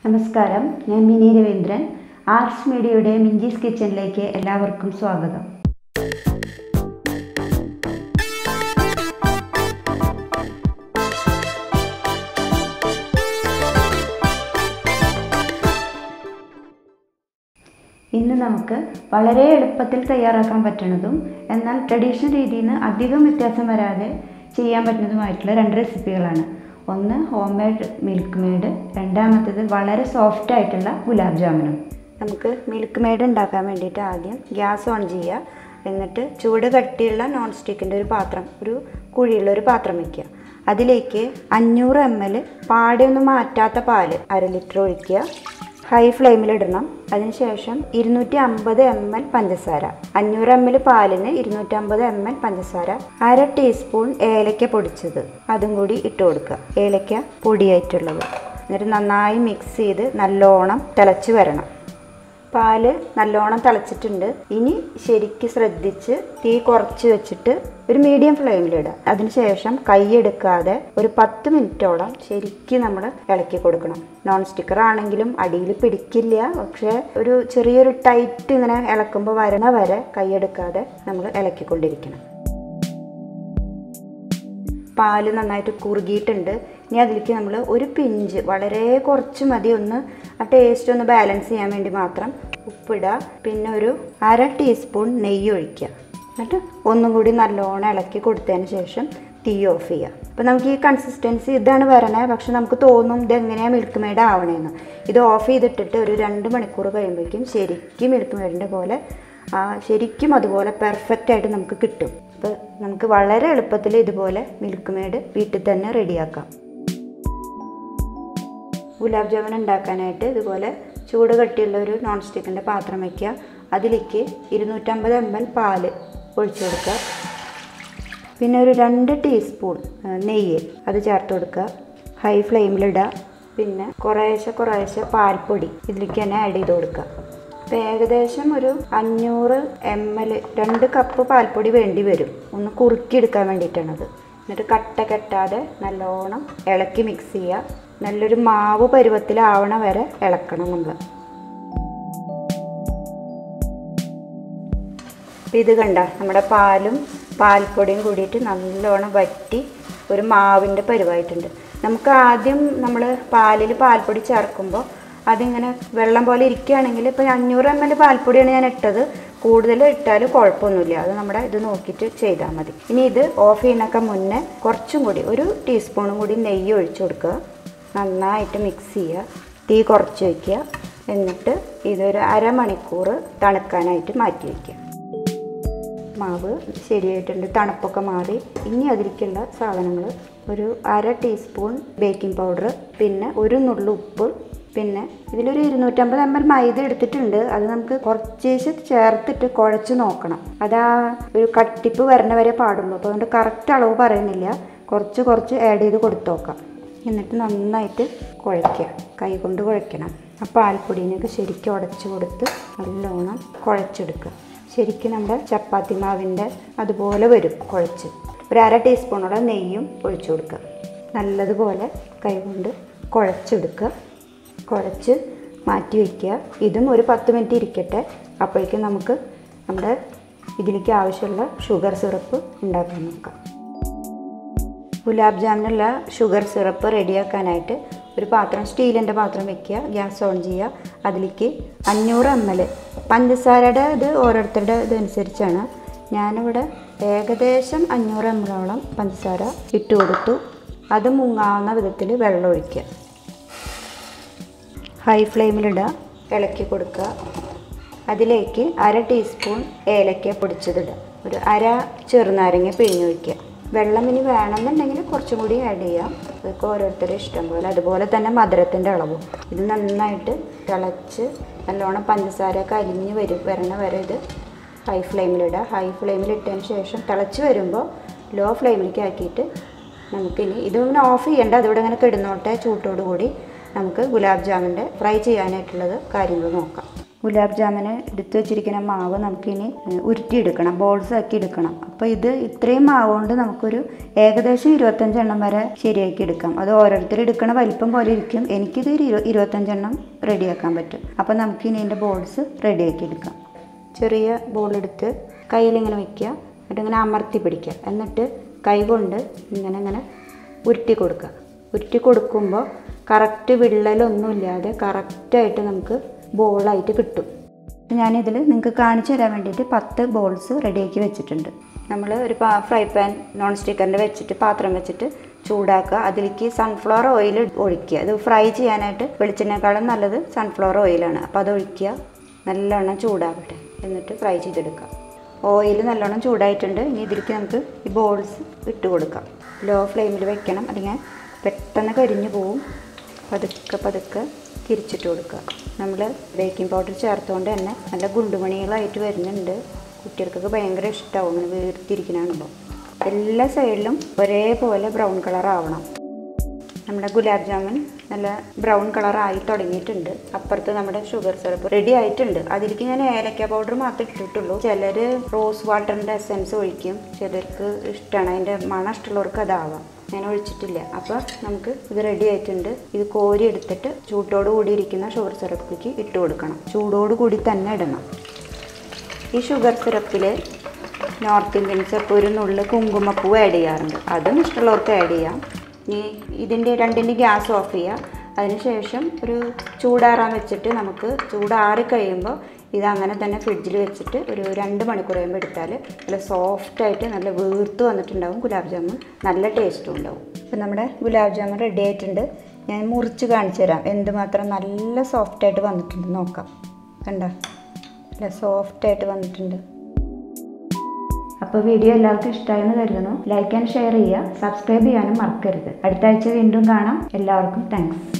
നമസ്കാരം ഞാൻ mini Raveendran arts മീഡിയയുടെ മിഞ്ചീസ് കിച്ചണിലേക്ക് എല്ലാവർക്കും സ്വാഗതം ഇന്ന് നമുക്ക് വളരെ എളുപ്പത്തിൽ തയ്യാറാക്കാൻ പറ്റുന്നതും എന്നാൽ ട്രഡീഷണൽ രീതിയിൽ നിന്ന് അധികം വ്യത്യാസം വരാതെ ചെയ്യാൻ പറ്റുന്നതുമായിട്ടുള്ള രണ്ട് റെസിപ്പികളാണ് ഒന്ന് ഹോം മെയ്ഡ് മിൽക്ക് മെയ്ഡ് രണ്ടാമത്തേത് വളരെ സോഫ്റ്റ് ആയിട്ടുള്ള ഗുലാബ് ജാമുനും നമുക്ക് മിൽക്ക് മെയ്ഡ് ഉണ്ടാക്കാൻ വേണ്ടിയിട്ട് ആദ്യം ഗ്യാസ് ഓൺ ചെയ്യുക എന്നിട്ട് ചൂട് കട്ടിയുള്ള നോൺ സ്റ്റിക്കിൻ്റെ ഒരു പാത്രം ഒരു കുഴിയുള്ള ഒരു പാത്രം വയ്ക്കുക അതിലേക്ക് അഞ്ഞൂറ് എം എൽ പാടെയൊന്നും മാറ്റാത്ത പാല് അര ലിറ്റർ ഒഴിക്കുക ഹൈ ഫ്ലെയിമിലിടണം അതിനുശേഷം ഇരുന്നൂറ്റി അമ്പത് എം എൽ പഞ്ചസാര അഞ്ഞൂറ് എം എൽ പാലിന് ഇരുന്നൂറ്റമ്പത് എം എൽ പഞ്ചസാര അര ടീസ്പൂൺ ഏലക്ക പൊടിച്ചത് അതും കൂടി ഇട്ട് കൊടുക്കുക ഏലക്ക പൊടിയായിട്ടുള്ളത് എന്നിട്ട് നന്നായി മിക്സ് ചെയ്ത് നല്ലോണം തിളച്ച് വരണം പാല് നല്ലോണം തിളച്ചിട്ടുണ്ട് ഇനി ശരിക്ക് ശ്രദ്ധിച്ച് തീ കുറച്ച് വെച്ചിട്ട് ഒരു മീഡിയം ഫ്ലെയിമിലിടുക അതിനുശേഷം കൈയെടുക്കാതെ ഒരു പത്ത് മിനിറ്റോളം ശരിക്ക് നമ്മൾ ഇളക്കി കൊടുക്കണം നോൺ സ്റ്റിക്കർ ആണെങ്കിലും അടിയിൽ പിടിക്കില്ല പക്ഷേ ഒരു ചെറിയൊരു ടൈറ്റ് ഇങ്ങനെ ഇളക്കുമ്പോൾ വരണ വരെ കൈയെടുക്കാതെ നമ്മൾ ഇളക്കിക്കൊണ്ടിരിക്കണം പാല് നന്നായിട്ട് കുറുകിയിട്ടുണ്ട് ഇനി അതിലേക്ക് നമ്മൾ ഒരു പിഞ്ച് വളരെ കുറച്ച് മതി ഒന്ന് ആ ടേസ്റ്റ് ഒന്ന് ബാലൻസ് ചെയ്യാൻ വേണ്ടി മാത്രം ഉപ്പിടുക പിന്നെ ഒരു അര ടീസ്പൂൺ നെയ്യ് ഒഴിക്കുക എന്നിട്ട് ഒന്നും കൂടി നല്ലോണം ഇളക്കി കൊടുത്തതിന് ശേഷം തീ ഓഫ് ചെയ്യുക അപ്പോൾ നമുക്ക് ഈ കൺസിസ്റ്റൻസി ഇതാണ് വരണേ പക്ഷെ നമുക്ക് തോന്നും ഇത് എങ്ങനെയാണ് മിൽക്ക് മെയ്ഡ് ആവണേന്ന് ഇത് ഓഫ് ചെയ്തിട്ടിട്ട് ഒരു രണ്ട് മണിക്കൂർ കഴിയുമ്പോഴേക്കും ശരിക്കും മിൽക്ക് മെയ്ഡിൻ്റെ പോലെ ആ ശരിക്കും അതുപോലെ പെർഫെക്റ്റ് ആയിട്ട് നമുക്ക് കിട്ടും അപ്പോൾ നമുക്ക് വളരെ എളുപ്പത്തിൽ ഇതുപോലെ മിൽക്ക് മെയ്ഡ് വീട്ടിൽ തന്നെ റെഡിയാക്കാം ഗുലാബ് ജാമുൻ ഉണ്ടാക്കാനായിട്ട് ഇതുപോലെ ചൂട് കട്ടിയുള്ള ഒരു നോൺ സ്റ്റിക്കിൻ്റെ പാത്രം വയ്ക്കുക അതിലേക്ക് ഇരുന്നൂറ്റമ്പത് എം എൽ പാല് ഒഴിച്ചു കൊടുക്കുക പിന്നെ ഒരു രണ്ട് ടീസ്പൂൺ നെയ്യ് അത് ചേർത്ത് കൊടുക്കുക ഹൈ ഫ്ലെയിമിലിടുക പിന്നെ കുറേശ്ശെ കുറേശ്ശെ പാൽപ്പൊടി ഇതിലേക്ക് തന്നെ ആഡ് ചെയ്ത് കൊടുക്കുക അപ്പോൾ ഏകദേശം ഒരു അഞ്ഞൂറ് എം എൽ രണ്ട് കപ്പ് പാൽപ്പൊടി വേണ്ടി വരും ഒന്ന് കുറുക്കിയെടുക്കാൻ വേണ്ടിയിട്ടാണത് എന്നിട്ട് കട്ട കെട്ടാതെ നല്ലോണം ഇളക്കി മിക്സ് ചെയ്യുക നല്ലൊരു മാവ് പരുവത്തിലാവണ വരെ ഇളക്കണം നമ്മൾ അപ്പം ഇത് കണ്ട നമ്മുടെ പാലും പാൽപ്പൊടിയും കൂടിയിട്ട് നല്ലോണം വറ്റി ഒരു മാവിൻ്റെ പരുവായിട്ടുണ്ട് നമുക്ക് ആദ്യം നമ്മൾ പാലിൽ പാൽപ്പൊടി ചേർക്കുമ്പോൾ അതിങ്ങനെ വെള്ളം പോലെ ഇരിക്കുകയാണെങ്കിൽ ഇപ്പോൾ അഞ്ഞൂറ് എം എൽ പാൽപ്പൊടിയാണ് ഞാൻ ഇട്ടത് കൂടുതൽ ഇട്ടാലും കുഴപ്പമൊന്നുമില്ല അത് നമ്മുടെ ഇത് നോക്കിയിട്ട് ചെയ്താൽ മതി ഇനി ഇത് ഓഫ് ചെയ്യുന്നൊക്കെ മുന്നേ കുറച്ചും കൂടി ഒരു ടീസ്പൂണും കൂടി നെയ്യ് ഒഴിച്ചു കൊടുക്കുക നന്നായിട്ട് മിക്സ് ചെയ്യുക തീ കുറച്ച് വയ്ക്കുക എന്നിട്ട് ഇതൊരു അരമണിക്കൂർ തണുക്കാനായിട്ട് മാറ്റി വയ്ക്കുക മാവ് ശരിയായിട്ടുണ്ട് തണുപ്പൊക്കെ മാറി ഇനി അതിലേക്കുള്ള സാധനങ്ങൾ ഒരു അര ടീസ്പൂൺ ബേക്കിംഗ് പൗഡർ പിന്നെ ഒരു നുള്ളു ഉപ്പ് പിന്നെ ഇതിലൊരു ഇരുന്നൂറ്റമ്പത് എം എൽ മൈദ എടുത്തിട്ടുണ്ട് അത് നമുക്ക് കുറച്ചേശ് ചേർത്തിട്ട് കുഴച്ച് നോക്കണം അതാ ഒരു കട്ടിപ്പ് വരണ വരെ പാടുള്ളൂ അപ്പോൾ അതുകൊണ്ട് കറക്റ്റ് അളവ് പറയുന്നില്ല കുറച്ച് കുറച്ച് ആഡ് ചെയ്ത് കൊടുത്തു നോക്കാം എന്നിട്ട് നന്നായിട്ട് കുഴയ്ക്കുക കൈ കൊണ്ട് കുഴയ്ക്കണം ആ പാൽപ്പൊടിനൊക്കെ ശരിക്കും ഉടച്ച് കൊടുത്ത് നല്ലോണം കുഴച്ചെടുക്കുക ശരിക്കും നമ്മുടെ ചപ്പാത്തി മാവിൻ്റെ അതുപോലെ വരും കുഴച്ച് ഒരു അര ടീസ്പൂണോളം നെയ്യും ഒഴിച്ചു കൊടുക്കുക നല്ലതുപോലെ കൈകൊണ്ട് കുഴച്ചെടുക്കുക കുഴച്ച് മാറ്റി വയ്ക്കുക ഇതും ഒരു പത്ത് മിനിറ്റ് ഇരിക്കട്ടെ അപ്പോഴേക്കും നമുക്ക് നമ്മുടെ ഇതിലേക്ക് ആവശ്യമുള്ള ഷുഗർ സിറപ്പ് ഉണ്ടാക്കാൻ നോക്കാം ഗുലാബ് ജാമിനുള്ള ഷുഗർ സിറപ്പ് റെഡിയാക്കാനായിട്ട് ഒരു പാത്രം സ്റ്റീലിൻ്റെ പാത്രം വെക്കുക ഗ്യാസ് ഓൺ ചെയ്യുക അതിലേക്ക് അഞ്ഞൂറ് എം എൽ പഞ്ചസാരയുടെ ഇത് ഓരോരുത്തരുടെ ഇതനുസരിച്ചാണ് ഞാനിവിടെ ഏകദേശം അഞ്ഞൂറ് എം എല്ലോളം പഞ്ചസാര ഇട്ട് കൊടുത്തു അത് മുങ്ങാവുന്ന വിധത്തിൽ വെള്ളം ഒഴിക്കുക ഹൈ ഫ്ലെയിമിലിടുക ഇളക്കി കൊടുക്കുക അതിലേക്ക് അര ടീസ്പൂൺ ഏലക്ക പൊടിച്ചതിടുക ഒരു അര ചെറുനാരങ്ങ പിഴിഞ്ഞ് വയ്ക്കുക വെള്ളം ഇനി വേണമെന്നുണ്ടെങ്കിൽ കുറച്ചും കൂടി ആഡ് ചെയ്യാം അതൊക്കെ ഓരോരുത്തരുടെ ഇഷ്ടം പോലെ അതുപോലെ തന്നെ മധുരത്തിൻ്റെ അളവും ഇത് നന്നായിട്ട് തിളച്ച് നല്ലോണം പഞ്ചസാര കരിഞ്ഞ് വരും വരണ വരെ ഇത് ഹൈ ഫ്ലെയിമിലിടുക ഹൈ ഫ്ലെയിമിലിട്ടതിന് ശേഷം തിളച്ച് വരുമ്പോൾ ലോ ഫ്ലെയിമിലേക്ക് ആക്കിയിട്ട് നമുക്കിനി ഇതിങ്ങനെ ഓഫ് ചെയ്യേണ്ട അതിവിടെ ഇങ്ങനെ കിടന്നോട്ടെ ചൂട്ടോട് കൂടി നമുക്ക് ഗുലാബ് ജാമിൻ്റെ ഫ്രൈ ചെയ്യാനായിട്ടുള്ളത് കാര്യങ്ങൾ നോക്കാം ഗുലാബ് ജാമിന് എടുത്തു വെച്ചിരിക്കുന്ന മാവ് നമുക്കിനി ഉരുട്ടിയെടുക്കണം ബോൾസ് ആക്കി എടുക്കണം അപ്പോൾ ഇത് ഇത്രയും മാവ് കൊണ്ട് നമുക്കൊരു ഏകദേശം ഇരുപത്തഞ്ചെണ്ണം വരെ ശരിയാക്കി എടുക്കാം അത് ഓരോരുത്തർ എടുക്കണ വലിപ്പം പോലെ ഇരിക്കും എനിക്കിത് ഒരു ഇരു ഇരുപത്തഞ്ചെണ്ണം റെഡിയാക്കാൻ പറ്റും അപ്പോൾ നമുക്കിനി ഇതിൻ്റെ ബോൾസ് റെഡിയാക്കി എടുക്കാം ചെറിയ ബോൾ എടുത്ത് കയ്യിലിങ്ങനെ വയ്ക്കുക എന്നിട്ട് ഇങ്ങനെ അമർത്തി പിടിക്കുക എന്നിട്ട് കൈ കൊണ്ട് ഇങ്ങനെ ഇങ്ങനെ ഉരുട്ടി കൊടുക്കുക ഉരുട്ടി കൊടുക്കുമ്പോൾ കറക്റ്റ് വിള്ളലൊന്നുമില്ലാതെ കറക്റ്റായിട്ട് നമുക്ക് ബോളായിട്ട് കിട്ടും ഞാനിതിൽ നിങ്ങൾക്ക് കാണിച്ചു തരാൻ വേണ്ടിയിട്ട് പത്ത് ബോൾസ് റെഡിയാക്കി വെച്ചിട്ടുണ്ട് നമ്മൾ ഒരു പാ ഫ്രൈ പാൻ നോൺ സ്റ്റിക്കറിൻ്റെ വെച്ചിട്ട് പാത്രം വെച്ചിട്ട് ചൂടാക്കുക അതിലേക്ക് സൺഫ്ലവർ ഓയിൽ ഒഴിക്കുക ഇത് ഫ്രൈ ചെയ്യാനായിട്ട് വെളിച്ചെണ്ണേക്കാളും നല്ലത് സൺഫ്ലവർ ഓയിലാണ് അപ്പോൾ അത് ഒഴിക്കുക നല്ലോണം ചൂടാകട്ടെ എന്നിട്ട് ഫ്രൈ ചെയ്തെടുക്കാം ഓയിൽ നല്ലോണം ചൂടായിട്ടുണ്ട് ഇനി ഇതിലേക്ക് നമുക്ക് ഈ ബോൾസ് ഇട്ട് കൊടുക്കാം ലോ ഫ്ലെയിമിൽ വെക്കണം അല്ലെങ്കിൽ പെട്ടെന്ന് കരിഞ്ഞു പോവും പതുക്കെ പതുക്കെ തിരിച്ചിട്ട് കൊടുക്കുക നമ്മൾ ബേക്കിംഗ് പൗഡർ ചേർത്തുകൊണ്ട് തന്നെ നല്ല ഗുണ്ടുമണികളായിട്ട് വരുന്നുണ്ട് കുട്ടികൾക്കൊക്കെ ഭയങ്കര ഇഷ്ടമാവും അങ്ങനെ വീർത്തിരിക്കണാണുമ്പോൾ എല്ലാ സൈഡിലും ഒരേപോലെ ബ്രൗൺ കളർ ആവണം നമ്മുടെ ഗുലാബ് ജാമുൻ നല്ല ബ്രൗൺ കളറായി തുടങ്ങിയിട്ടുണ്ട് അപ്പുറത്ത് നമ്മുടെ ഷുഗർ സിറപ്പ് റെഡി ആയിട്ടുണ്ട് അതിലേക്ക് ഞാൻ ഏലക്ക പൗഡർ മാത്രമേ ഇട്ടിട്ടുള്ളൂ ചിലർ റോസ് വാട്ടറിൻ്റെ എസെൻസ് ഒഴിക്കും ചിലർക്ക് ഇഷ്ടമാണ് അതിൻ്റെ മണം ഇഷ്ടമുള്ളവർക്ക് അതാവാം ഞാൻ ഒഴിച്ചിട്ടില്ല അപ്പോൾ നമുക്ക് ഇത് റെഡി ആയിട്ടുണ്ട് ഇത് കോരി എടുത്തിട്ട് ചൂട്ടോട് കൂടി ഇരിക്കുന്ന ഷുഗർ സിറപ്പിലേക്ക് ഇട്ട് കൊടുക്കണം ചൂടോട് കൂടി തന്നെ ഇടണം ഈ ഷുഗർ സിറപ്പിൽ നോർത്ത് ഇന്ത്യൻസ് ഇപ്പോൾ ഒരു നുള്ളു കുങ്കുമപ്പൂ ആഡ് ചെയ്യാറുണ്ട് അതും ഇഷ്ടമുള്ളവർക്ക് ആഡ് ചെയ്യാം ഇനി ഇതിൻ്റെ രണ്ടിൻ്റെ ഗ്യാസ് ഓഫ് ചെയ്യുക അതിനുശേഷം ഒരു ചൂടാറാൻ വെച്ചിട്ട് നമുക്ക് ചൂടാറി കഴിയുമ്പോൾ ഇത് അങ്ങനെ തന്നെ ഫ്രിഡ്ജിൽ വെച്ചിട്ട് ഒരു രണ്ട് മണിക്കൂർ കഴിയുമ്പോൾ എടുത്താൽ നല്ല സോഫ്റ്റായിട്ട് നല്ല വീർത്ത് വന്നിട്ടുണ്ടാവും ഗുലാബ് ജാമുൻ നല്ല ടേസ്റ്റും ഉണ്ടാവും ഇപ്പം നമ്മുടെ ഗുലാബ് ജാമുൻ റെഡി ആയിട്ടുണ്ട് ഞാൻ മുറിച്ച് കാണിച്ചു തരാം എന്തുമാത്രം നല്ല സോഫ്റ്റായിട്ട് വന്നിട്ടുണ്ട് നോക്കാം കണ്ട നല്ല സോഫ്റ്റായിട്ട് വന്നിട്ടുണ്ട് അപ്പോൾ വീഡിയോ എല്ലാവർക്കും ഇഷ്ടമായെന്ന് കരുതുന്നു ലൈക്ക് ആൻഡ് ഷെയർ ചെയ്യുക സബ്സ്ക്രൈബ് ചെയ്യാനും മറക്കരുത് അടുത്ത ആഴ്ച വീണ്ടും കാണാം എല്ലാവർക്കും താങ്ക്സ്